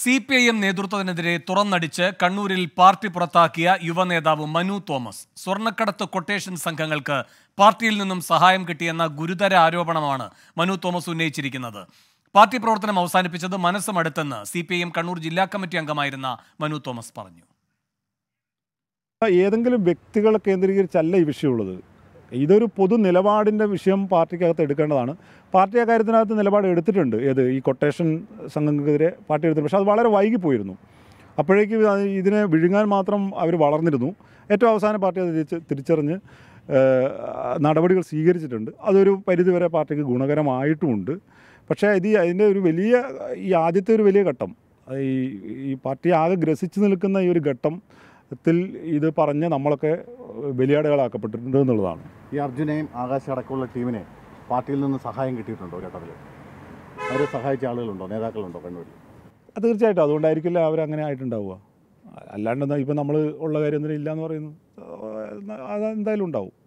C P I M നേതൃത്വത്തിനെതിരെ തുറന്നടിച്ച് കണ്ണൂരിൽ പാർട്ടി പുറത്താക്കിയ യുവനേതാവ് മനു തോമസ് സ്വർണ്ണക്കടത്ത് കൊട്ടേഷൻ സംഘങ്ങൾക്ക് പാർട്ടിയിൽ നിന്നും സഹായം കിട്ടിയെന്ന ഗുരുതര ആരോപണമാണ് മനു തോമസ് ഉന്നയിച്ചിരിക്കുന്നത് പാർട്ടി പ്രവർത്തനം അവസാനിപ്പിച്ചത് മനസ്സുമടുത്തെന്ന് C P I M Kannur ജില്ലാ കമ്മിറ്റി അംഗമായിരുന്ന മനു തോമസ് പറഞ്ഞു ഏതെങ്കിലും വ്യക്തികളെ കേന്ദ്രീകരിച്ചല്ല ഈ വിഷയമുള്ളത് ഇതൊരു പൊതു നിലപാടിൻ്റെ വിഷയം പാർട്ടിക്കകത്ത് എടുക്കേണ്ടതാണ് പാർട്ടി അക്കാര്യത്തിനകത്ത് നിലപാട് എടുത്തിട്ടുണ്ട് ഏത് ഈ കൊട്ടേഷൻ സംഘങ്ങൾക്കെതിരെ പാർട്ടി എടുത്തിട്ടുണ്ട് പക്ഷേ അത് വളരെ വൈകിപ്പോയിരുന്നു അപ്പോഴേക്കും അത് ഇതിനെ വിഴുങ്ങാൻ മാത്രം അവർ വളർന്നിരുന്നു ഏറ്റവും അവസാനം പാർട്ടി അത് തിരിച്ച് തിരിച്ചറിഞ്ഞ് ഏഹ്, നടപടികൾ സ്വീകരിച്ചിട്ടുണ്ട് അതൊരു പരിധിവരെ പാർട്ടിക്ക് ഗുണകരമായിട്ടുമുണ്ട് പക്ഷേ ഇത് ഈ- അതിൻ്റെ ഒരു വലിയ ഈ ആദ്യത്തെ ഒരു വലിയ ഘട്ടം അത് ഈ ഈ പാർട്ടി ആകെ ഗ്രസിച്ച് നിൽക്കുന്ന ഈ ഒരു ഘട്ടത്തിൽ ഇത് പറഞ്ഞ് നമ്മളൊക്കെ ബലിയാടുകളാക്കപ്പെട്ടിട്ടുണ്ട് എന്നുള്ളതാണ് ഈ അർജുനെയും ആകാശ് അടക്കമുള്ള ടീമിനെ പാർട്ടിയിൽ നിന്ന് സഹായം കിട്ടിയിട്ടുണ്ടോ ഘട്ടത്തിൽ അവരെ സഹായിച്ച ആളുകളുണ്ടോ നേതാക്കളുണ്ടോ കണ്ണൂരിൽ അത് തീർച്ചയായിട്ടും അതുകൊണ്ടായിരിക്കില്ല അവരങ്ങനെ ആയിട്ടുണ്ടാവുക അല്ലാണ്ട് ഇപ്പം നമ്മൾ ഉള്ള കാര്യം എന്തിനും ഇല്ല എന്ന് പറയുന്നു അത് എന്തായാലും ഉണ്ടാവും